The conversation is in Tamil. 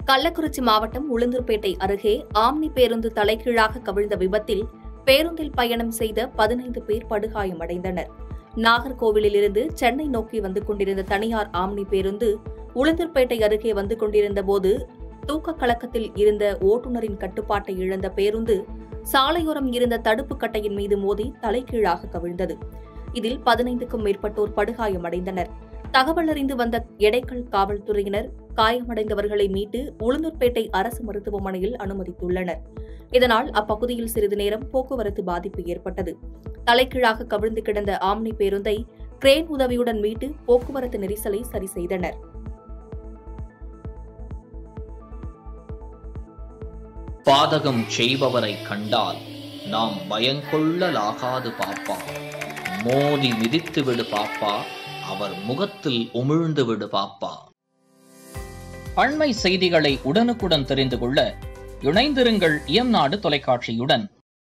கள்ளக்குறிச்சி மாவட்டம் உளுந்தூர்பேட்டை அருகே ஆம்னி பேருந்து தலைகீழாக கவிழ்ந்த விபத்தில் பேருந்தில் பயணம் செய்த பதினைந்து பேர் படுகாயமடைந்தனர் நாகர்கோவிலிலிருந்து சென்னை நோக்கி வந்து கொண்டிருந்த தனியார் ஆம்னி பேருந்து உளுந்தூர்பேட்டை அருகே வந்து கொண்டிருந்த போது தூக்க கலக்கத்தில் இருந்த ஓட்டுநரின் கட்டுப்பாட்டை இழந்த பேருந்து சாலையோரம் இருந்த தடுப்பு கட்டையின் மீது மோதி தலைகீழாக கவிழ்ந்தது இதில் பதினைந்துக்கும் மேற்பட்டோர் படுகாயமடைந்தனர் தகவல் அறிந்து வந்த எடைக்கல் காவல்துறையினர் காயமடைந்தவர்களை மீட்டு உளுந்தூர்பேட்டை அரசு மருத்துவமனையில் அனுமதித்துள்ளனர் இதனால் அப்பகுதியில் சிறிது நேரம் போக்குவரத்து பாதிப்பு ஏற்பட்டது தலைகீழாக கவிழ்ந்து கிடந்த ஆம்னி பேருந்தை கிரேன் உதவியுடன் மீட்டு போக்குவரத்து நெரிசலை சரி செய்தனர் பாதகம் செய்பவரை கண்டால் நாம் பயங்கொள்ளலாகாது பாப்பா மோதி மிதித்து விடு பாப்பா அவர் முகத்தில் உமிழ்ந்து விடு பாப்பா அண்மை செய்திகளை உடனுக்குடன் தெரிந்து கொள்ள இணைந்திருங்கள் இயம்நாடு தொலைக்காட்சியுடன்